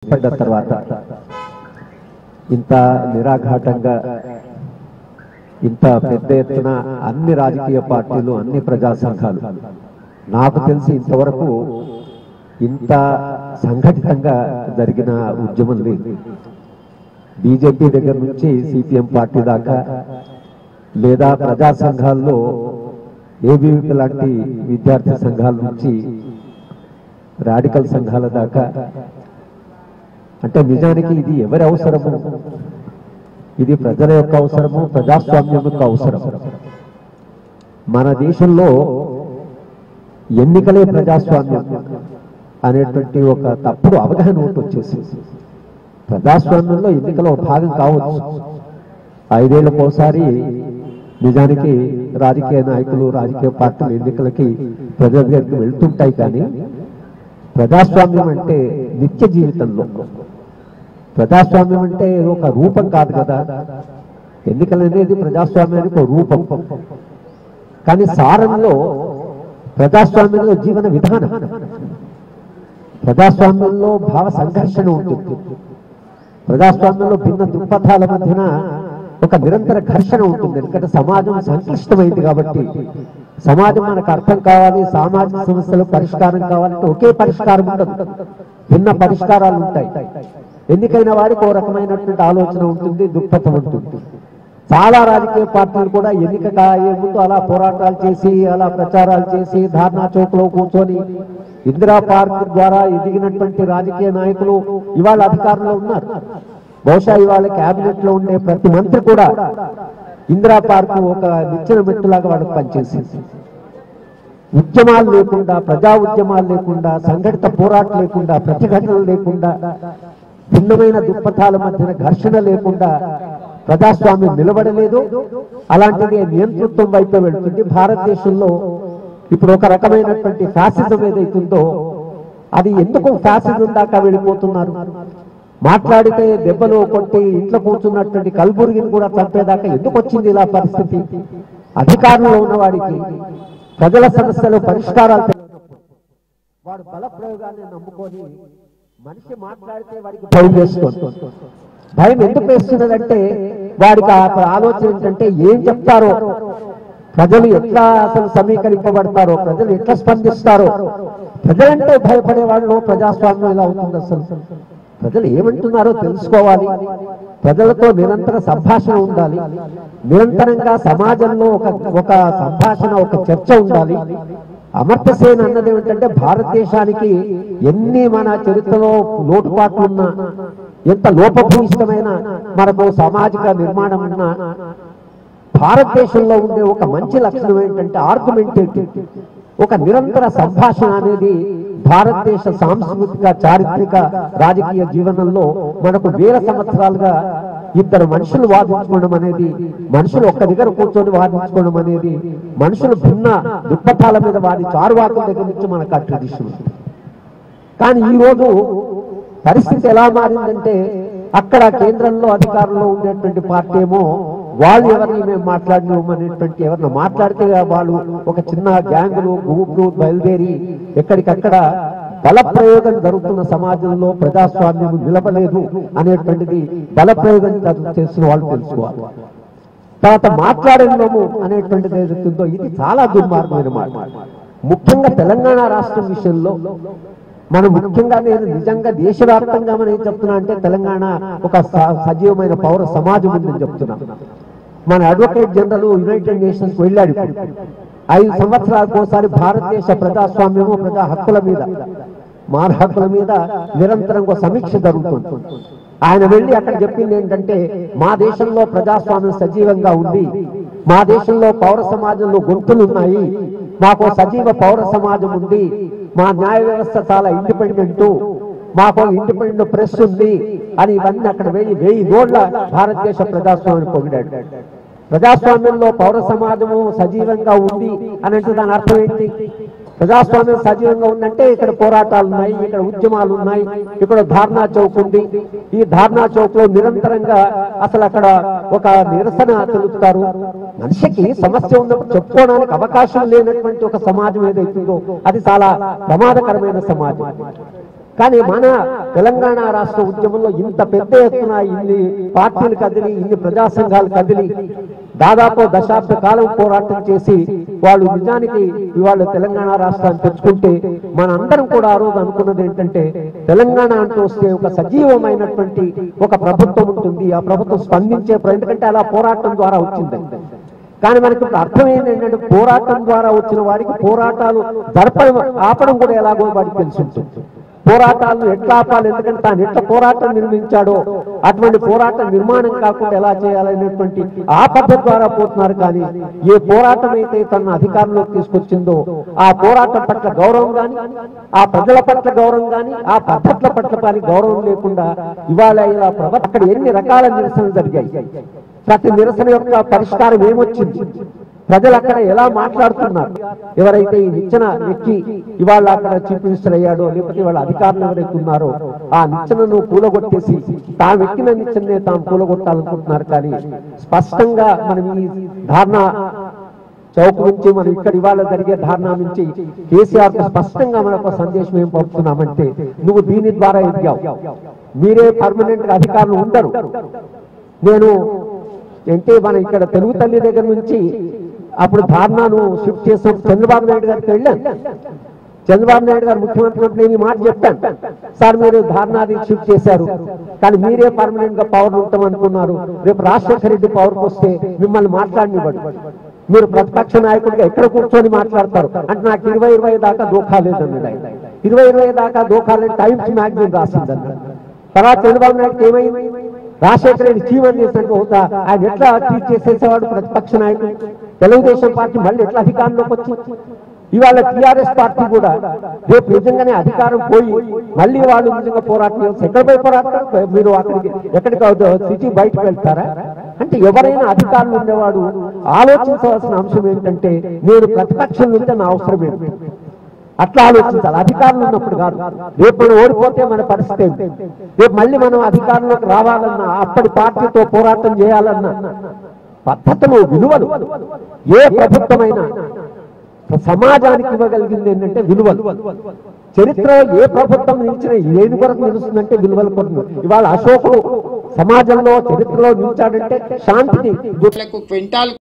పడ్డ తర్వాత ఇంత నిరాఘాటంగా ఇంత పెద్ద ఎత్తున అన్ని రాజకీయ పార్టీలు అన్ని ప్రజా సంఘాలు నాకు తెలిసి ఇంతవరకు ఇంత సంఘటితంగా జరిగిన ఉద్యమం లేదు బీజేపీ దగ్గర నుంచి సిపిఎం పార్టీ దాకా లేదా ప్రజా సంఘాల్లో ఏబీవీపీ లాంటి విద్యార్థి సంఘాల నుంచి రాడికల్ సంఘాల దాకా అంటే నిజానికి ఇది ఎవరి అవసరము ఇది ప్రజల యొక్క అవసరము ప్రజాస్వామ్యం యొక్క అవసరం మన దేశంలో ఎన్నికలే ప్రజాస్వామ్యం అనేటువంటి ఒక తప్పుడు అవగాహన ఒకటి వచ్చేసింది ప్రజాస్వామ్యంలో ఎన్నికల ఒక భాగం కావచ్చు ఐదేళ్లకు ఒకసారి నిజానికి రాజకీయ నాయకులు రాజకీయ పార్టీలు ఎన్నికలకి ప్రజల దగ్గరికి వెళ్తుంటాయి కానీ ప్రజాస్వామ్యం అంటే నిత్య జీవితంలో ప్రజాస్వామ్యం అంటే ఏదో ఒక రూపం కాదు కదా ఎన్నికలు అనేది ప్రజాస్వామ్యానికి ఒక రూపం కానీ సారంలో ప్రజాస్వామ్యంలో జీవన విధానం ప్రజాస్వామ్యంలో భావ సంఘర్షణ ఉంటుంది ప్రజాస్వామ్యంలో భిన్న దృక్పథాల మధ్యన ఒక నిరంతర ఘర్షణ ఉంటుంది ఎందుకంటే సమాజం సంక్లిష్టమైంది కాబట్టి సమాజం మనకు అర్థం కావాలి సామాజిక సమస్యలు పరిష్కారం కావాలంటే ఒకే పరిష్కారం ఉండదు భిన్న పరిష్కారాలు ఉంటాయి ఎన్నికైన వాడికి ఓ రకమైనటువంటి ఆలోచన ఉంటుంది దృక్పథం ఉంటుంది చాలా రాజకీయ పార్టీలు కూడా ఎన్నిక కాయే ముందు అలా పోరాటాలు చేసి అలా ప్రచారాలు చేసి ధార్నా చౌక్ లో కూర్చొని ఇందిరా పార్క్ ద్వారా ఎదిగినటువంటి రాజకీయ నాయకులు ఇవాళ అధికారంలో ఉన్నారు బహుశా ఇవాళ కేబినెట్ లో ఉండే ప్రతి మంత్రి కూడా ఇందిరా పార్క్ ఒక నిచ్చెన మెట్టులాగా వాళ్ళకి పనిచేసింది ఉద్యమాలు లేకుండా ప్రజా ఉద్యమాలు లేకుండా సంఘటిత పోరాటం లేకుండా ప్రతిఘటనలు లేకుండా భిన్నమైన దుప్పథాల మధ్యన ఘర్షణ లేకుండా ప్రజాస్వామ్యం నిలబడలేదు అలాంటిది నియంతృత్వం వైపు వెళ్తుంది భారతదేశంలో ఇప్పుడు ఒక రకమైనటువంటి ఫ్యాసిజం ఏదైతుందో అది ఎందుకు ఫ్యాసిజం దాకా వెళ్ళిపోతున్నారు మాట్లాడితే దెబ్బలు కొట్టి ఇంట్లో కూర్చున్నటువంటి కల్బుర్గిని కూడా చంపేదాకా ఎందుకు వచ్చింది ఇలా పరిస్థితి అధికారంలో ఉన్న వాడికి ప్రజల సమస్యలు పరిష్కారాలు తెలియనప్పుడు వాడు బల ప్రయోగాన్ని నమ్ముకొని మనిషి మాట్లాడితే వాడికి భయం వేస్తుంది భయం ఎందుకు వేస్తున్నదంటే వాడికి ఆ ఆలోచన ఏంటంటే ఏం చెప్తారో ప్రజలు ఎట్లా అసలు సమీకరింపబడతారో ప్రజలు ఎట్లా స్పందిస్తారో ప్రజలంటే భయపడే వాళ్ళు ప్రజాస్వామ్యం ఎలా అవుతుంది అసలు ప్రజలు ఏమంటున్నారో తెలుసుకోవాలి ప్రజలతో నిరంతర సంభాషణ ఉండాలి నిరంతరంగా సమాజంలో ఒక ఒక సంభాషణ ఒక చర్చ ఉండాలి అమర్త్య సేన్ అన్నది ఏమిటంటే భారతదేశానికి ఎన్ని మన చరిత్రలో లోటుపాట్లు ఉన్నా ఎంత లోపభూయిష్టమైన మనకు సామాజిక నిర్మాణం ఉన్నా భారతదేశంలో ఉండే ఒక మంచి లక్షణం ఏంటంటే ఆర్గ్యుమెంటేటివ్ ఒక నిరంతర సంభాషణ అనేది భారతదేశ సాంస్కృతిక చారిత్రక రాజకీయ జీవనంలో మనకు వేల సంవత్సరాలుగా ఇద్దరు మనుషులు వాదించుకోవడం అనేది మనుషులు ఒక్క దగ్గర కూర్చొని వాదించుకోవడం అనేది మనుషులు భిన్న దుప్పటాల మీద వాది చారువాకుల దగ్గర నుంచి మనకు ఆ ట్రెడిషన్ ఉంది కానీ ఈ రోజు పరిస్థితి ఎలా మారిందంటే అక్కడ కేంద్రంలో అధికారంలో ఉండేటువంటి పార్టీ ఏమో వాళ్ళు ఎవరిని మేము మాట్లాడినాము అనేటువంటి ఎవరిని మాట్లాడితే వాళ్ళు ఒక చిన్న గ్యాంగులు గ్రూపులు బయలుదేరి ఎక్కడికక్కడ బల ప్రయోగం జరుగుతున్న సమాజంలో ప్రజాస్వామ్యం నిలబలేదు అనేటువంటిది బల ప్రయోగం చేసిన వాళ్ళు తెలుసుకోవాలి తర్వాత మాట్లాడలేము అనేటువంటిది ఏదైతుందో ఇది చాలా దుర్మార్గమైన మాట ముఖ్యంగా తెలంగాణ రాష్ట్రం విషయంలో మనం ముఖ్యంగా నేను నిజంగా దేశవ్యాప్తంగా మనం ఏం చెప్తున్నా అంటే తెలంగాణ ఒక స- సజీవమైన పౌర సమాజం ఉందని చెప్తున్నా మన అడ్వకేట్ జనరల్ యునైటెడ్ నేషన్స్ వెళ్ళాడు ఇప్పుడు. ఐదు సంవత్సరాలకు ఒకసారి భారతదేశ ప్రజాస్వామ్యము ప్రజా హక్కుల మీద మానవ హక్కుల మీద నిరంతరం ఒక సమీక్ష జరుగుతుంది ఆయన వెళ్ళి అక్కడ చెప్పింది ఏంటంటే మా దేశంలో ప్రజాస్వామ్యం సజీవంగా ఉంది మా దేశంలో పౌర సమాజంలో గొంతులు ఉన్నాయి మాకు సజీవ పౌర సమాజం ఉంది మా న్యాయ వ్యవస్థ చాలా ఇండిపెండెంట్ మాకు ఇండిపెండెంట్ ప్రెస్ ఉంది అని ఇవన్నీ అక్కడ వెయ్యి వెయ్యి నోట్ల భారతదేశ ప్రజాస్వామ్యం పొగిడాడు ప్రజాస్వామ్యంలో పౌర సమాజము సజీవంగా ఉంది అని అంటే దాని అర్థం ఏంటి ప్రజాస్వామ్యం సజీవంగా ఉందంటే ఇక్కడ పోరాటాలు ఉన్నాయి ఇక్కడ ఉద్యమాలు ఉన్నాయి ఇక్కడ ధార్నా చౌక్ ఉంది ఈ ధార్నా చౌక్ లో నిరంతరంగా అసలు అక్కడ ఒక నిరసన తెలుపుతారు మనిషికి సమస్య ఉన్నప్పుడు చెప్పుకోవడానికి అవకాశం లేనటువంటి ఒక సమాజం ఏదైతుందో అది చాలా ప్రమాదకరమైన సమాజం కానీ మన తెలంగాణ రాష్ట్ర ఉద్యమంలో ఇంత పెద్ద ఎత్తున ఇన్ని పార్టీలు కదిలి ఇన్ని ప్రజా సంఘాలు కదిలి దాదాపు దశాబ్ద కాలం పోరాటం చేసి వాళ్ళు నిజానికి ఇవాళ తెలంగాణ రాష్ట్రాన్ని తెచ్చుకుంటే మన అందరం కూడా ఆ రోజు అనుకున్నది ఏంటంటే తెలంగాణ అంటూ వస్తే ఒక సజీవమైనటువంటి ఒక ప్రభుత్వం ఉంటుంది ఆ ప్రభుత్వం స్పందించే ప్ర- ఎందుకంటే అలా పోరాటం ద్వారా వచ్చింది కానీ మనకి ఇప్పుడు అర్థం ఏంటంటే పోరాటం ద్వారా వచ్చిన వాడికి పోరాటాలు జరపడం ఆపడం కూడా ఎలాగో వాడికి తెలిసి ఉంటుంది పోరాటాలను ఎట్లా ఆపాలి ఎందుకంటే తాను ఎట్లా పోరాటం నిర్మించాడో అటువంటి పోరాట నిర్మాణం కాకుండా ఎలా చేయాలనేటువంటి ఆ పద్ధతి ద్వారా పోతున్నారు కానీ ఏ పోరాటం అయితే తన అధికారంలోకి తీసుకొచ్చిందో ఆ పోరాటం పట్ల గౌరవం కానీ ఆ ప్రజల పట్ల గౌరవం కానీ ఆ పద్ధతుల పట్ల కానీ గౌరవం లేకుండా ఇవాళ ఇలా ప్రభ అక్కడ ఎన్ని రకాల నిరసనలు జరిగాయి ప్రతి నిరసన యొక్క పరిష్కారం ఏమొచ్చింది ప్రజలు అక్కడ ఎలా మాట్లాడుతున్నారు ఎవరైతే ఈ నిచ్చెన ఎక్కి ఇవాళ అక్కడ చీఫ్ మినిస్టర్ అయ్యాడో లేకపోతే వాళ్ళ అధికారులు ఎవరైతే ఉన్నారో ఆ నిచ్చెనను కూలగొట్టేసి తాము ఎక్కిన నిచ్చెనే తాము కూలగొట్టాలనుకుంటున్నారు కానీ స్పష్టంగా మనం ఈ ధారణ చౌక్ నుంచి మనం ఇక్కడ ఇవాళ జరిగే ధారణ నుంచి కేసీఆర్ కు స్పష్టంగా మనకు సందేశం ఏం పంపుతున్నామంటే నువ్వు దీని ద్వారా ఎదిగావు మీరే పర్మనెంట్ గా అధికారులు ఉండరు నేను అంటే మన ఇక్కడ తెలుగు తల్లి దగ్గర నుంచి అప్పుడు ధారణను షిఫ్ట్ చేసాం చంద్రబాబు నాయుడు గారికి వెళ్ళాను చంద్రబాబు నాయుడు గారు ముఖ్యమంత్రి ఉన్నప్పుడు నేను ఈ మాట చెప్పాను సార్ మీరు ధారణాది షిఫ్ట్ చేశారు కానీ మీరే పర్మనెంట్ గా పవర్ ఉంటాం అనుకున్నారు రేపు రాజశేఖర రెడ్డి పవర్కి వస్తే మిమ్మల్ని మాట్లాడినివ్వడు మీరు ప్రతిపక్ష నాయకుడిగా ఎక్కడ కూర్చొని మాట్లాడతారు అంటే నాకు ఇరవై ఇరవై దాకా దోఖా లేదన్నాడు ఆయన ఇరవై ఇరవై దాకా దోఖాలని టైమ్స్ మ్యాగజైన్ రాసిందన్నాడు తర్వాత చంద్రబాబు నాయుడు ఏమైంది రాజశేఖర రెడ్డి జీవన్ చేసినట్టు అవుతా ఆయన ఎట్లా ట్రీట్ చేసేసేవాడు ప్రతిపక్ష నాయకుడు తెలుగుదేశం పార్టీ మళ్ళీ ఎట్లా అధికారంలోకి వచ్చింది ఇవాళ టిఆర్ఎస్ పార్టీ కూడా రేపు నిజంగానే అధికారం పోయి మళ్ళీ వాళ్ళు నిజంగా పోరాటం చేస్తే ఎక్కడ పోయి పోరాడతారు మీరు అక్కడికి ఎక్కడికి సిటీ బయటకు వెళ్తారా అంటే ఎవరైనా అధికారులు ఉండేవాడు ఆలోచించవలసిన అంశం ఏంటంటే నేను ప్రతిపక్షం ఉంటే నా అవసరం ఏంటి అట్లా ఆలోచించాలి అధికారులు ఉన్నప్పుడు కాదు రేపు మనం ఓడిపోతే మన పరిస్థితి ఏంటి రేపు మళ్ళీ మనం అధికారంలోకి రావాలన్నా అప్పటి పార్టీతో పోరాటం చేయాలన్నా పద్ధతులు విలువలు ఏ ప్రభుత్వమైనా సమాజానికి ఇవ్వగలిగింది ఏంటంటే విలువలు చరిత్రలో ఏ ప్రభుత్వం నిలిచిన ఏది కొరకు నిలుస్తుందంటే విలువల కొరకు ఇవాళ అశోకుడు సమాజంలో చరిత్రలో నిలిచాడంటే శాంతిని క్వింటాల్